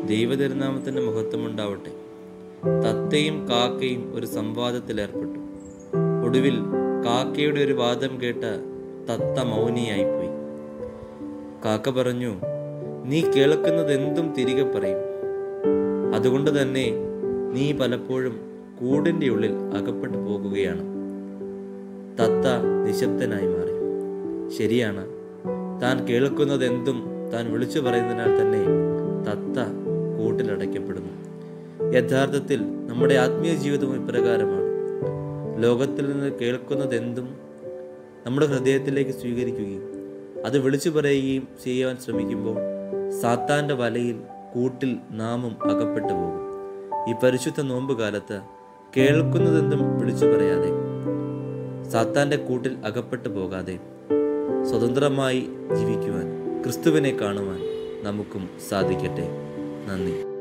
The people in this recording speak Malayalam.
ദൈവതിരുനാമത്തിൻ്റെ മഹത്വമുണ്ടാവട്ടെ തത്തയും കാക്കയും ഒരു സംവാദത്തിൽ ഏർപ്പെട്ടു ഒടുവിൽ കാക്കയുടെ ഒരു വാദം കേട്ട തത്ത മൗനിയായിപ്പോയി കാക്ക പറഞ്ഞു നീ കേൾക്കുന്നതെന്തും തിരികെ പറയും അതുകൊണ്ട് തന്നെ നീ പലപ്പോഴും കൂടിൻ്റെ ഉള്ളിൽ അകപ്പെട്ടു പോകുകയാണ് തത്ത നിശബ്ദനായി മാറി ശരിയാണ് താൻ കേൾക്കുന്നതെന്തും താൻ വിളിച്ചു പറയുന്നതിനാൽ തന്നെ തത്ത കൂട്ടിലടയ്ക്കപ്പെടുന്നു യഥാർത്ഥത്തിൽ നമ്മുടെ ആത്മീയ ജീവിതവും ഇപ്രകാരമാണ് ലോകത്തിൽ നിന്ന് കേൾക്കുന്നതെന്തും നമ്മുടെ ഹൃദയത്തിലേക്ക് സ്വീകരിക്കുകയും അത് വിളിച്ചു പറയുകയും ചെയ്യുവാൻ ശ്രമിക്കുമ്പോൾ സാത്താൻ്റെ വലയിൽ കൂട്ടിൽ നാമും അകപ്പെട്ടു പോകും ഈ പരിശുദ്ധ നോമ്പ് കാലത്ത് കേൾക്കുന്നതെന്തും വിളിച്ചു പറയാതെ സാത്താൻ്റെ കൂട്ടിൽ അകപ്പെട്ടു പോകാതെ സ്വതന്ത്രമായി ജീവിക്കുവാൻ ക്രിസ്തുവിനെ കാണുവാൻ നമുക്കും സാധിക്കട്ടെ നന്ദി